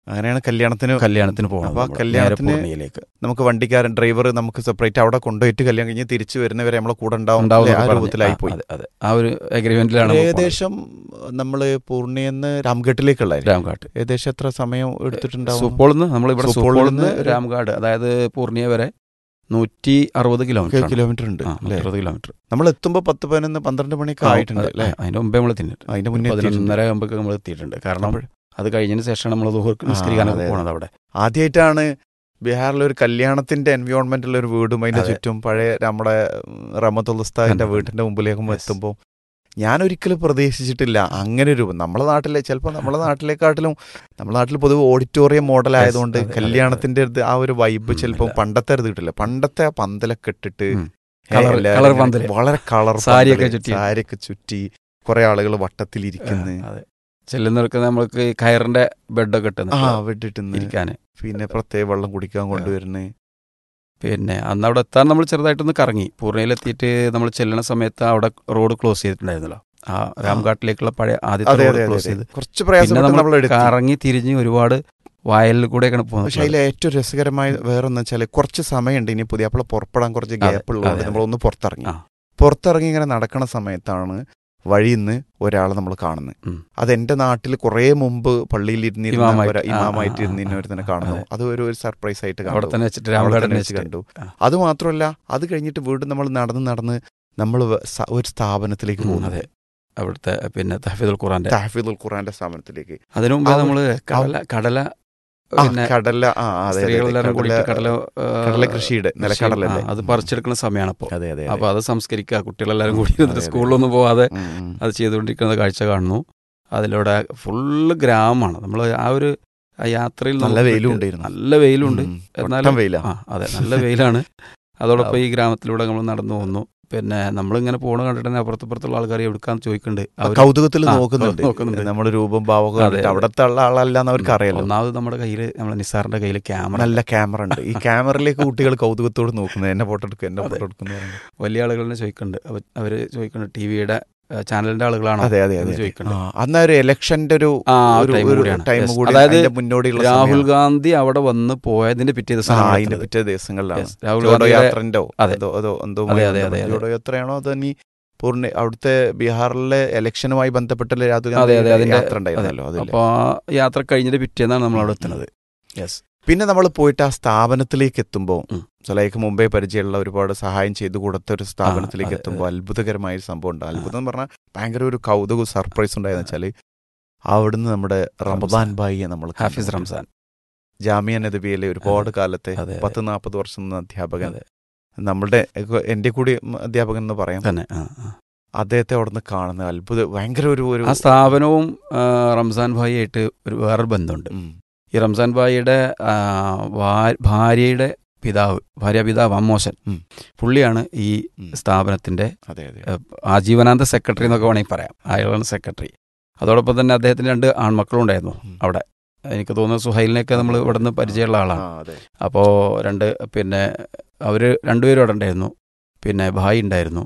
അങ്ങനെയാണ് കല്യാണത്തിന് കല്യാണത്തിന് പോകണം അപ്പൊ ആ നമ്മള്. കല്യാണത്തിന് നേരെ പൂർണിയയിലേക്ക് നമുക്ക് വണ്ടിക്കാരൻ ഡ്രൈവർ നമുക്ക് സെപ്പറേറ്റ് അവിടെ കൊണ്ടുപോയിട്ട് കല്യാണം കഴിഞ്ഞ് തിരിച്ചു വരുന്നവരെ നമ്മളെ കൂടെ ഉണ്ടാവും ഉണ്ടാവും അല്ലേ? ആ എന്നൊക്കെ രൂപത്തിലായി പറഞ്ഞ്. പോയി ആ, അതെ, അതെ ആ ഒരു അഗ്രിമെന്റിലാണ് ഏകദേശം നമ്മള് പൂർണിയെന്ന് രാംഘട്ടിലേക്കുള്ള രാംഘാട്ട് ഏകദേശം എത്ര സമയം എടുത്തിട്ടുണ്ടാവും സുപ്പോളിൽ നിന്ന് നമ്മളിവിടെ സുപ്പോളിൽ സുപ്പോളിൽ നിന്ന് നിന്ന് രാംഘാട് അതായത് പൂർണിയ വരെ നൂറ്റി അറുപത് കിലോമീറ്റർ കിലോമീറ്റർ ഉണ്ട് ആ അല്ലേ അറുപത് കിലോമീറ്റർ നമ്മൾ എത്തുമ്പോ പത്ത് പതിനൊന്ന് പന്ത്രണ്ട് മണിയൊക്കെ ആയിട്ടുണ്ട് അല്ലേ അതിന്റെ മുമ്പേ നമ്മൾ തിന്നിട്ട് അതിന്റെ മുന്നേ എത്തിയിട്ടുണ്ട്. പതിനൊന്നര ആകുമ്പോൾ നമ്മൾ എത്തിയിട്ടുണ്ട് കാരണം അപ്പോൾ- അത് കഴിഞ്ഞതിന് ശേഷമാണ് നമ്മൾ ദുഹൂർക്ക് ആ, നിസ്കരിക്കാനൊക്കെ അതെ, അതെ. പോണത് അവിടെ ആദ്യമായിട്ടാണ് ബീഹാറിലെ ഒരു കല്യാണത്തിന്റെ എൻവയോൺമെന്റിൽ ഒരു വീടും അതിന്റെ അതെ. ചുറ്റും പഴയ നമ്മുടെ റമത്തുൽസ്താദിന്റെ അതെ. വീട്ടിന്റെ മുമ്പിലേക്കും Yes. എത്തുമ്പോൾ ഞാൻ ഒരിക്കലും പ്രതീക്ഷിച്ചിട്ടില്ല അങ്ങനെ ഒരു നമ്മളെ നാട്ടിലെ ചിലപ്പോൾ നമ്മളെ നാട്ടിലെക്കാട്ടിലും നമ്മളെ നാട്ടിൽ പൊതുവെ ഓഡിറ്റോറിയം മോഡൽ ആയതുകൊണ്ട് അതെ, അതെ, കല്യാണത്തിന്റെ ഒരു ആ ഒരു വൈബ് ഉം, ചിലപ്പോൾ ഇല്ല. പണ്ടത്തെ ഒരു ഇത് കിട്ടില്ല പണ്ടത്തെ ആ പന്തലൊക്കെ ഇട്ടിട്ട് ഉം. ഏ, Colour- എല്ലാവരും colour ഇങ്ങനെ പന്തല്. വളരെ കളർ സാരിയൊക്കെ ചുറ്റി. സാരിയൊക്കെ ചുറ്റി കുറെ ആളുകൾ വട്ടത്തിലിരിക്കുന്നു അതെ ചെല്ലുന്നവർക്ക് നമ്മൾക്ക് ഈ കയറിന്റെ ബെഡൊക്കെ ആ ഇട്ടുന്നു വിട്ടിട്ടുന്ന് ഇരിക്കാന് പിന്നെ പ്രത്യേക വെള്ളം കുടിക്കാൻ കൊണ്ടുവരുന്നത് പിന്നെ അന്ന് അവിടെ എത്താൻ നമ്മൾ ചെറുതായിട്ടൊന്ന് കറങ്ങി പൂർണ്ണയിലെത്തിയിട്ട് നമ്മൾ ചെല്ലുന്ന സമയത്ത് അവിടെ റോഡ് ക്ലോസ് ചെയ്തിട്ടുണ്ടായിരുന്നല്ലോ ആ രാംഘാട്ടിലേക്കുള്ള പഴയ ആദ്യത്തെ അതെ റോഡ് അതെ ക്ലോസ് അതെ ചെയ്ത് കുറച്ച് പിന്നെ പ്രയാസപ്പെട്ട് നമ്മൾ നമ്മൾ എടുത്തു കറങ്ങി തിരിഞ്ഞ് ഒരുപാട് വയലിൽ കൂടെയൊക്കെയാണ് പക്ഷെ പോകുന്നത് അതിൽ ഏറ്റവും രസകരമായ വേറൊന്ന് വെച്ചാൽ കുറച്ച് സമയമുണ്ട് ഇനി പുതിയ അപ്പോൾ പുറപ്പെടാൻ കുറച്ച് അതെ, ഗ്യാപ്പ് ഉള്ളതുകൊണ്ട് അതെ, നമ്മളൊന്ന് പുറത്തിറങ്ങി ആ. പുറത്തിറങ്ങി ഇങ്ങനെ നടക്കണ സമയത്താണ് വഴിയിൽ നിന്ന് ഒരാളെ നമ്മൾ കാണുന്നത് ഉം. അത് എന്റെ നാട്ടിൽ കുറേ മുമ്പ് പള്ളിയിൽ ഇരുന്നിരുന്ന ഇമാമായിട്ട്. ഒരു ആ, ഇമാമായിട്ട് ആ, ആ, ഇരുന്നിരുന്ന ഒരുത്തനെ കാണുന്നു അതെ. അത് ഒരു സർപ്രൈസ് ആയിട്ട് അവിടെ കണ്ടു തന്നെ വെച്ചിട്ട് അവിടെ രാമഘാട് തന്നെ തന്നെ വെച്ച് വെച്ചിട്ട് കണ്ടു ആ. അത് മാത്രമല്ല അത് കഴിഞ്ഞിട്ട് വീണ്ടും നമ്മൾ നടന്ന് നടന്ന് നമ്മൾ ഒരു സ്ഥാപനത്തിലേക്ക് ഉം, പോകുന്നു അതെ അവിടുത്തെ പിന്നെ തഹഫീദുൽ ഖുറാന്റെ താഹിദുൽ ഖുറാന്റെ സ്ഥാപനത്തിലേക്ക് അതിനു മുമ്പേ അവ- നമ്മള് കടല കടല ആ, പിന്നെ കടല ആ അതെ, അതെ, അതെ സ്ത്രീകളെല്ലാരും കൂടി കടല- കടല ആ, കടല കൃഷിയുടെ കൃഷി, നിലക്കടലല്ലേ ആ, അത് പറിച്ചെടുക്കുന്ന സമയമാണ് അപ്പോൾ അതെ അതെ അപ്പൊ അത് സംസ്കരിക്കുക കുട്ടികളെല്ലാരും കൂടി അതെ, അതെ. സ്കൂളിലൊന്നും പോവാതെ ഉം, ഉം. അത് ചെയ്തുകൊണ്ടിരിക്കുന്ന കാഴ്ച കാണുന്നു അതിലൂടെ ഫുള്ള് ഗ്രാമമാണ് നമ്മൾ ആ ഒരു ആ യാത്രയിൽ നല്ല നമുക്ക് വെയിലും കിട്ടിയ- ഉണ്ടായിരുന്നു. നല്ല വെയിലുണ്ട് ഉം. എന്നാലും വട്ടം വെയിലാ ആ അതെ നല്ല വെയിലാണ് അതോടൊപ്പം ഈ ഗ്രാമത്തിലൂടെ നമ്മൾ നടന്നു പോകുന്നു പിന്നെ നമ്മളിങ്ങനെ പോണ കണ്ടിട്ട് തന്നെ അപ്പുറത്തപ്പുറത്തുള്ള ആൾക്കാർ എവിടുക്കാന്ന് ചോദിക്കുന്നുണ്ട് അവര് കൗതുകത്തിൽ ആ, നോക്കുന്നുണ്ട് നോക്കുന്നുണ്ട്. നമ്മുടെ രൂപം ഭാവമൊക്കെ അതെ, കണ്ടിട്ട് അതെ. അവിടത്തെ ഉള്ള ആളല്ല എന്ന് അവർക്ക് അറിയാലോ ഒന്നാമത് നമ്മുടെ കയ്യിൽ നമ്മളെ നിസാറിന്റെ കയ്യിൽ ക്യാമറ നല്ല ക്യാമറ ഉണ്ട് ഈ ക്യാമറയിലേക്ക് കുട്ടികൾ കൗതുകത്തോട് നോക്കുന്നത് എന്നെ ഫോട്ടോ എടുക്കും എന്നെ അതെ. ഫോട്ടോ എടുക്കുന്നു വലിയ ആളുകൾ തന്നെ ചോദിക്കുന്നുണ്ട് അവ- അവര് ചോദിക്കുന്നുണ്ട് ടി വിയുടെ ചാനലിന്റെ ആളുകളാണോ അതെ അതെ എന്ന് അതെ ചോദിക്കുന്നുണ്ട് ആ, അന്ന് ഒരു ഇലക്ഷന്റെ ഒരു ആ ഒരു ടൈം ഒരു കൂടിയാണ് ടൈം Yes. കൂടി അതായത് അതിന്റെ മുന്നോടിയുള്ള രാഹുൽ സമയമാണ്. ഗാന്ധി അവിടെ വന്ന് പോയതിന്റെ പിറ്റേ ആ, ദിവസം അതിന്റെ പിറ്റേ ദിവസങ്ങളിലാണ് Yes. രാഹുൽ ജോഡോ ഗാന്ധിയുടെ യാത്രന്റെ അതെ. അതോ അതോ എന്തോ അതെ, അതെ, അതെ, അതെ. ജോഡോ യാത്രയാണോ അതോ നീ പൂർണ്ണ അവിടുത്തെ ബീഹാറിലെ ഇലക്ഷനുമായി ബന്ധപ്പെട്ട രാഹുൽ അതെ, അതെ, ഗാന്ധി അതിന്റെ- യാത്ര ഉണ്ടായിരുന്നല്ലോ അതിൽ അപ്പൊ ആ യാത്ര കഴിഞ്ഞിട്ട് പിറ്റേന്നാണ് നമ്മൾ അവിടെ എത്തുന്നത് യെസ് പിന്നെ നമ്മൾ പോയിട്ട് ആ സ്ഥാപനത്തിലേക്ക് എത്തുമ്പോൾ ഉം. സലൈക്ക് മുമ്പേ പരിചയമുള്ള ഒരുപാട് സഹായം ചെയ്തു കൊടുത്ത ഒരു സ്ഥാപനത്തിലേക്ക് അതെ, എത്തുമ്പോൾ അത്ഭുതകരമായ ഒരു സംഭവം ഉണ്ട് അത്ഭുതം എന്ന് പറഞ്ഞാൽ ഭയങ്കര ഒരു കൗതുക സർപ്രൈസ് ഉണ്ടായെന്ന് വെച്ചാൽ അവിടുന്ന് നമ്മുടെ റമദാൻ ബായിയെ നമ്മൾ ഹാഫിസ് റംസാൻ ജാമിയ നദബിയിലെ ഒരുപാട് കാലത്തെ അതെ, അതെ. പത്ത് നാൽപ്പത് വർഷം നിന്ന അധ്യാപകൻ അതെ. നമ്മളുടെ എന്റെ കൂടി അധ്യാപകൻ എന്ന് പറയാം തന്നെ ആ, ആ. അദ്ദേഹത്തെ അവിടുന്ന് കാണുന്ന അത്ഭുത ഭയങ്കര ഒരു ഒരു ആ സ്ഥാപനവും ആ, റംസാൻ ഭായി ആയിട്ട് ഒരു വേറൊരു ബന്ധമുണ്ട് ഉം. ഈ റംസാൻ ഭായിയുടെ ആ, ഭാ- ഭാര്യയുടെ പിതാവ് ഭാര്യ പിതാവ് അമ്മോശൻ ഉം. പുള്ളിയാണ് ഈ ഉം. സ്ഥാപനത്തിന്റെ അതെ അതെ ഏഹ്, ആജീവനാന്ത സെക്രട്ടറി എന്നൊക്കെ വേണമെങ്കിൽ പറയാം അയാളാണ് സെക്രട്ടറി അതോടൊപ്പം തന്നെ അദ്ദേഹത്തിന് രണ്ട് ആൺമക്കളും ഉണ്ടായിരുന്നു ഉം. അവിടെ എനിക്ക് തോന്നുന്നു സുഹൈലിനെയൊക്കെ നമ്മൾ ഇവിടെ നിന്ന് പരിചയമുള്ള ആ, ആളാണ് അതെ അപ്പോൾ രണ്ട് പിന്നെ അവർ രണ്ടുപേരും അവിടെ ഉണ്ടായിരുന്നു പിന്നെ ഭായി ഉണ്ടായിരുന്നു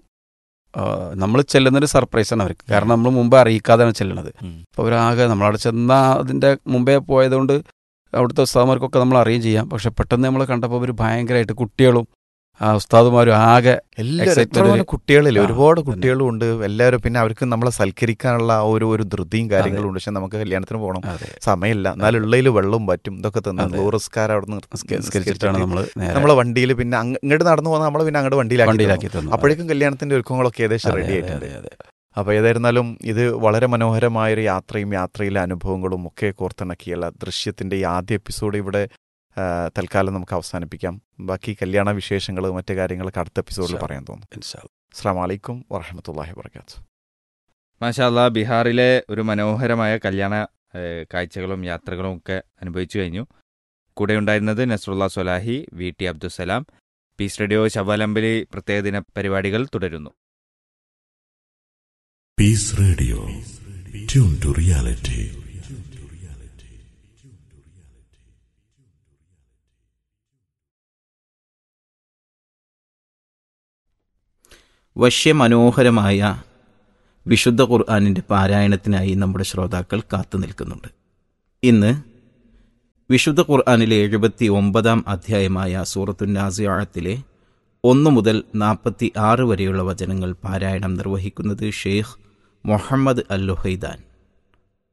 നമ്മൾ ചെല്ലുന്നൊരു സർപ്രൈസാണ് അവർക്ക് കാരണം നമ്മൾ മുമ്പ് അറിയിക്കാതെയാണ് ചെല്ലുന്നത് ഉം. അപ്പോൾ അവരാകെ നമ്മളവിടെ ചെന്ന അതിൻ്റെ മുമ്പേ പോയതുകൊണ്ട് അവിടുത്തെ ഉസ്താദ്മാർക്കൊക്കെ നമ്മൾ അറിയുകയും ചെയ്യാം പക്ഷെ പെട്ടെന്ന് നമ്മൾ കണ്ടപ്പോൾ അവർ ഭയങ്കരമായിട്ട് കുട്ടികളും ആ ഉസ്താദുമാരും ആകെ എല്ലാവരും Excitement എത്ര ഒരു- കുട്ടികളില്ല ആ, ഒരുപാട് തന്നെ. കുട്ടികളും ഉണ്ട് എല്ലാവരും പിന്നെ അവർക്ക് നമ്മളെ സൽക്കരിക്കാനുള്ള ആ ഒരു ഒരു ധൃതിയും കാര്യങ്ങളും ഉണ്ട് പക്ഷെ നമുക്ക് കല്യാണത്തിന് പോകണം അതെ സമയമില്ല എന്നാൽ ഉള്ളതിൽ വെള്ളവും പറ്റും ഇതൊക്കെ തന്നെ അതെ. നൂറിസ്കാരം അവിടെ നിസ്കരിച്ചിട്ടാണ് നമ്മൾ നേരെ നമ്മളെ വണ്ടിയിൽ പിന്നെ അങ്ങ് ഇങ്ങോട്ട് നടന്നു പോകുന്ന നമ്മൾ പിന്നെ അങ്ങോട്ട് വണ്ടിയിലാക്കി വണ്ടിയിലാക്കി തന്നു തന്നു. അപ്പോഴേക്കും കല്യാണത്തിന്റെ ഒരുക്കങ്ങളൊക്കെ ഏകദേശം അതെ, റെഡി അതെ, ആയിട്ടുണ്ട് അതെ, അതെ. അപ്പോൾ ഏതായിരുന്നാലും ഇത് വളരെ മനോഹരമായൊരു യാത്രയും യാത്രയിലെ അനുഭവങ്ങളും ഒക്കെ കോർത്തിണക്കിയുള്ള ദൃശ്യത്തിന്റെ ഈ ആദ്യ എപ്പിസോഡ് ഇവിടെ ആ, തൽക്കാലം നമുക്ക് അവസാനിപ്പിക്കാം ബാക്കി കല്യാണ വിശേഷങ്ങൾ മറ്റു കാര്യങ്ങളൊക്കെ അടുത്ത എപ്പിസോഡിൽ ഇൻഷാ പറയാൻ തോന്നുന്നു ഇൻഷാ അല്ലാ. അസ്സാം വലൈക്കും വറഹമത്തല്ലാഹി വർക്കാത്തു മാഷാല്ല ബീഹാറിലെ ഒരു മനോഹരമായ കല്യാണ ഏഹ്, കാഴ്ചകളും യാത്രകളും ഒക്കെ അനുഭവിച്ചു കഴിഞ്ഞു കൂടെ ഉണ്ടായിരുന്നത് Nasrulla Solahi V T Abdussalam Peace Radio ശബാലമ്പലി പ്രത്യേക ദിന പരിപാടികൾ തുടരുന്നു Peace Radio. Tune to reality. വശ്യമനോഹരമായ വിശുദ്ധ ഖുർആാനിൻ്റെ പാരായണത്തിനായി നമ്മുടെ ശ്രോതാക്കൾ കാത്തു നിൽക്കുന്നുണ്ട് ഇന്ന് വിശുദ്ധ ഖുർആാനിലെ എഴുപത്തി ഒമ്പതാം അധ്യായമായ സൂറത്തു നാസിയാഴത്തിലെ ഒന്നു മുതൽ നാൽപ്പത്തി ആറ് വരെയുള്ള വചനങ്ങൾ പാരായണം നിർവഹിക്കുന്നത് ഷെയ്ഖ് മുഹമ്മദ് അൽ ലുഹൈദാൻ